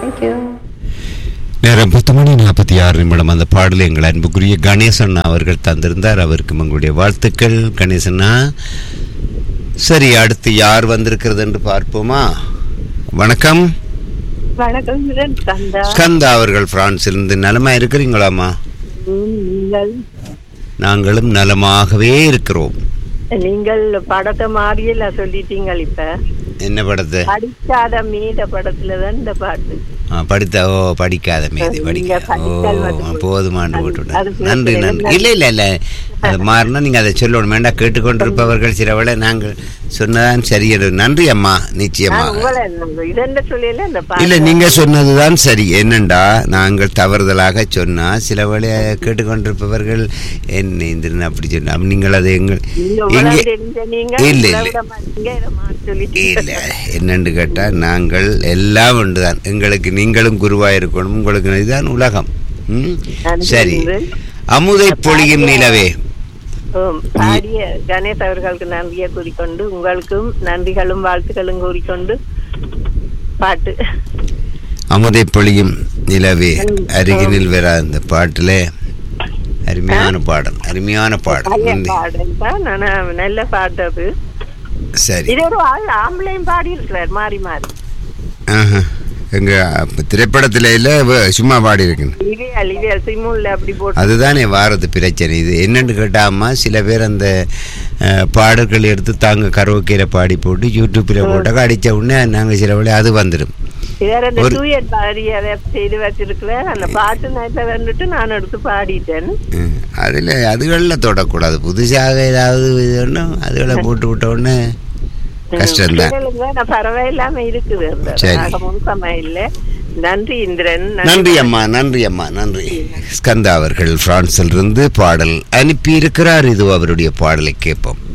Thank you நேரம் பத்து மணி நாற்பத்தி ஆறு நிமிடம் அந்த பாடலை எங்கள் அன்புக்குரிய கணேசன் அவர்கள் தந்திருந்தார் அவருக்கு உங்களுடைய வாழ்த்துக்கள் கணேசனா சரி அடுத்து யார் வந்திருக்கிறது என்று பார்ப்போமா வணக்கம் வணக்கம் சுரன் கந்தா ஸ்கந்தா அவர்கள் பிரான்சிலிருந்து நலமா இருக்கிறீங்களாமா ம், நீங்கள் நாங்களும் நலமாகவே இருக்கிறோம் நீங்கள் படத்தை மாறியெல்லாம் சொல்லிட்டீங்க இப்ப என்ன படத்தை படிக்காத மீத படத்துல தான் இந்த பாட்டு ஆ, படித்த ஓ படிக்காத மீது நீங்க படிக்க ஓ படித்தால் வந்து போதுமாண்டு அது- போட்டு அது நன்றி பிரச்சனை நன்றி இல்லை. இல்லை இல்லை இல்லை அது மாறினா நீங்கள் அதை சொல்லணும் வேண்டாம் கேட்டுக்கொண்டிருப்பவர்கள் சில வேளை நாங்கள் சொன்னதான் சரியது நன்றி அம்மா நான் நிச்சயமாக உங்களை இதென்ன சொல்லல இந்த இல்ல பாட்டு நீங்க சொன்னதுதான் சரி என்னண்டா நாங்கள் தவறுதலாக சொன்னா சில வேளை கேட்டுக்கொண்டிருப்பவர்கள் என்ன இந்த அப்படி சொன்னா நீங்கள் அதை எங்கள் நீங்க உங்களை எங்கே தெரிஞ்ச நீங்க இல்ல, உங்களை இல்ல. விட மாட்டீங்க, இதை மாத்தி சொல்லிட்டீங்க. இல்ல என்னன்னு கேட்டா நாங்கள் எல்லாம் ஒன்றுதான் எங்களுக்கு நீங்களும் குருவா இருக்கணும் உங்களுக்கு இதுதான் உலகம் ம்? நன்றி, சரி நன்றி. அமுதை பொழியும் நிலவே ஓம், பாடிய கணேஷ் அவர்களுக்கு நன்றியை கூறிக்கொண்டு உங்களுக்கும் நன்றிகளும் வாழ்த்துக்களும் கூறிக்கொண்டு பாட்டு அமுதை பொழியும் நிலவே அருகினில் வர அந்த பாட்டுல அருமையான பாடல் அருமையான பாடல் பழைய இந்த- பாடல் தான் ஆனா நல்ல பாட்டு அது சரி இது ஒரு ஆள் ஆம்பளையும் பாடி இருக்கிறார் மாறி மாறி ஆஹா. எங்க அப்ப திரைப்படத்துல இல்ல வ- சும்மா பாடி இருக்குன்னு இவியல் இவியல் சிமுல்ல அப்படி போட்டு அதுதானே வாரது பிரச்சனை இது என்னன்னு கேட்டாமா சில பேர் அந்த அஹ், பாடல்கள் எடுத்து தாங்க கரோக்கையில் பாடி போட்டு யூடியூப்பில் போட்டாக்க அடித்த உடனே நாங்கள் சில வேளை அது வந்துடும் வேற அந்த ஒரு- டூயட் பாடி அதை செய்து வச்சிருக்கிறேன் அந்த பாட்டு நேரத்தை வந்துட்டு நான் எடுத்து பாடிட்டேன் அதில் அதுகளில் தொடக்கூடாது புதுசாக ஏதாவது இது ஒன்றும் அதுகளை போட்டு விட்ட உடனே கஷ்டம்தான் கேளுங்க, நான் பரவாயில்லாம இருக்குது அந்த சரி. ராகமும் சம இல்ல நன்றி இந்திரன் நன்றி அம்மா நன்றி அம்மா நன்றி ஸ்கந்தா அவர்கள் பிரான்சில் இருந்து பாடல் அனுப்பி இருக்கிறார் இது அவருடைய பாடலை கேட்போம்